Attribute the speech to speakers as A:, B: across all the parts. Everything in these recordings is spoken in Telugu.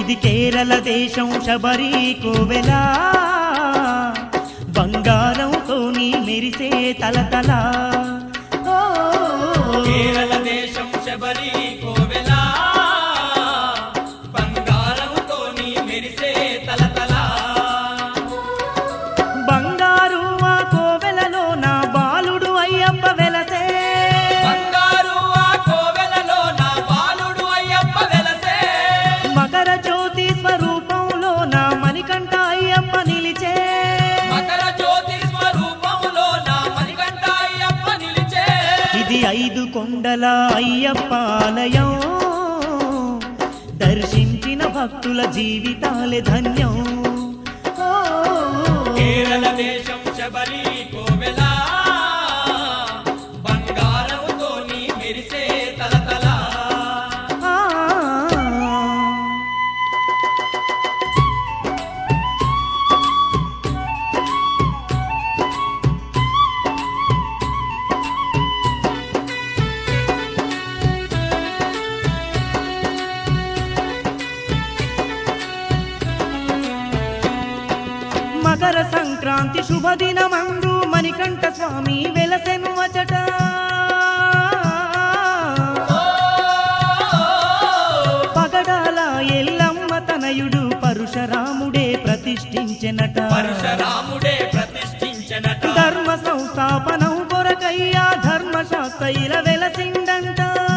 A: ఇది కేరళ దేశం శబరి కోవెలా బంగారంతో నీ మెరిసే తలతల ఓ,
B: కేరళ దేశం శబరి కోవెలా బంగారంతో నీ మెరిసే తలతల
A: బంగారు ఆ కోవెలలో నా బాలుడు అయ్యప్ప వెలసే
B: బంగారు ఆ కోవెలలో నా బాలుడు అయ్యప్ప వెలసే
A: మకర జ్యోతి స్వరూపంలో నా మణికంఠ అయ్యప్ప నిలిచే
B: మకర జ్యోతి స్వరూపంలో నా మణికంఠ అయ్యప్ప నిలిచే
A: ఇది ఐదు కొండల అయ్యప్ప ఆలయం దర్శించిన భక్తుల జీవితాలే ధన్యం ఓ,
B: కేరళ దేశం శబరి కోవెలా బంగారంతో నీ మెరిసే తలతల
A: ఆ. మకర సంక్రాంతి శుభదినమందు మణికంఠ స్వామి వెలసెను అచట పగడాల ఎల్లమ్మ తనయుడు పరుశరాముడే ప్రతిష్ఠించెనట
B: పరశురాముడే ప్రతిష్ఠించనట
A: ధర్మ సంస్థాపనం కొరకయ్యా ధర్మశాస్త్రైల వెలసిండంట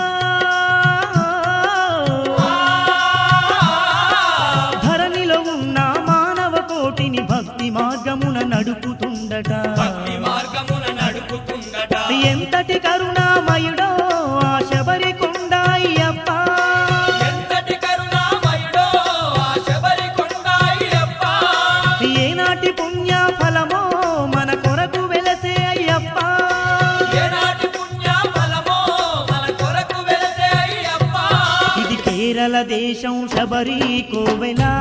A: ధరణిలో ఉన్న మానవ కోటిని భక్తి మార్గమున నడుపుతుండట
B: భక్తి మార్గమున నడుపుతుండట
A: ఎంతటి కరుణామయుడో ఆ శబరి కొండ అయ్యప్ప
B: ఎంతటి కరుణామయుడో ఆ శబరి కొండ అయ్యప్ప
A: ఏనాటి పుణ్య ఫలమో మన కొరకు వెలసే అయ్యప్ప
B: ఏనాటి పుణ్య ఫలమో మన కొరకు వెలసే అయ్యప్ప
A: ఇది కేరళ దేశం శబరి కోవెలా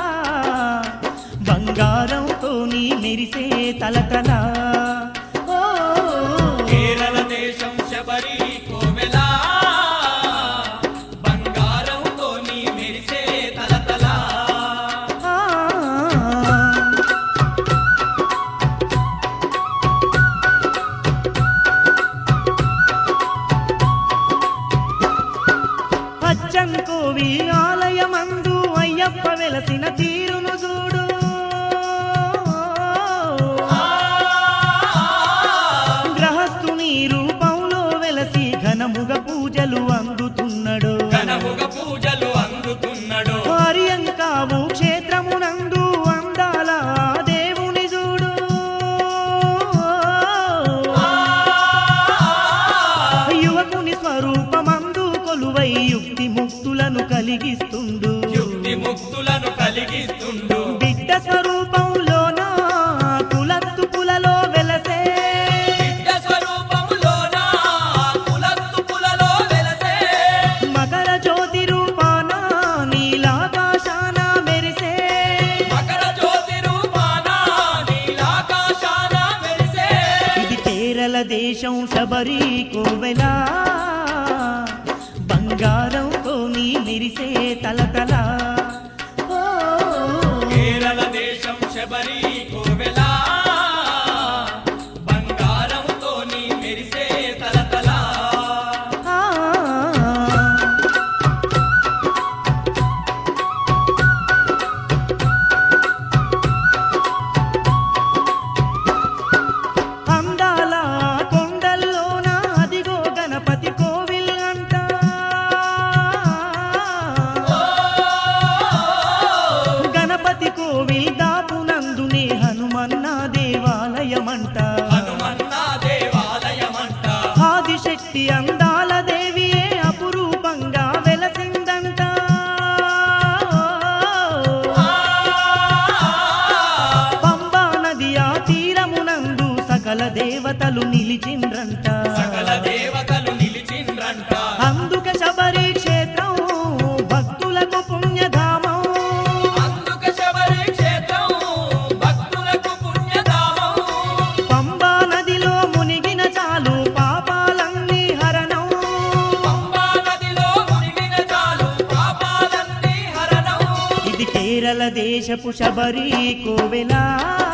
A: బంగారంతో నీ మెరిసే తలతల ఓ,
B: కేరళ దేశం శబరి కోవెలా బంగారంతో నీ మెరిసే తలతల
A: ఆ. అచ్చం కోవి ఆలయమందు అయ్యప్ప వెలసిన తీరును చూడు గ్రహస్థుని రూపంలో వెలసి ఘనముగ పూజలు అందుతున్నాడు
B: ఘనముగ పూజలు అందుతున్నాడు
A: హరియంకావు క్షేత్రమునందు అందాల దేవుని చూడు యువకుని స్వరూపమందు కొలువై యుక్తి ముక్తులను కలిగిస్తుండు
B: యుక్తి ముక్తులను కలిగిస్తుండు
A: బిడ్డ స్వరూపంలోన కులత్తు కులలో వెలసే
B: నిత్య స్వరూపములోన కులత్తు కులలో వెలసే
A: మకర జ్యోతి రూపాన నీలాకాశాన మెరిసే
B: మకర జ్యోతి రూపాన నీలాకాశాన మెరిసే
A: ఇది కేరళ దేశం శబరి కోవెలా బంగారంతో నీ మెరిసే తలతల ఓ,
B: కేరళ దేశం శబరి కోవెలా బంగారంతో నీ మెరిసే తలతల
A: ఆ. అందాల కొండల్లోన అదిగో గణపతి కోవిల్ అంట గణపతి కోవిల్ దాపునందునే హనుమన్న దేవాలయమంట
B: హనుమన్న దేవాలయమంట
A: ఆదిశక్తి అందాల దేవియే అపురూపంగా వెలసిందంట పంబా నది ఆ తీరమునందు సకల దేవతలు నిలిచిండ్రంట
B: సకల దేవతలు నిలిచిండ్రంట
A: అందుక శబరి క్షేత్రం భక్తులకు పుణ్యధామం
B: అందుక శబరి క్షేత్రం భక్తులకు పుణ్యధామం
A: పంబా నదిలో మునిగిన చాలు పాపాలన్నీ హరణం
B: పంబా నదిలో మునిగిన చాలు పాపాలన్నీ హరణం
A: దేశపు శబరి కోవెలా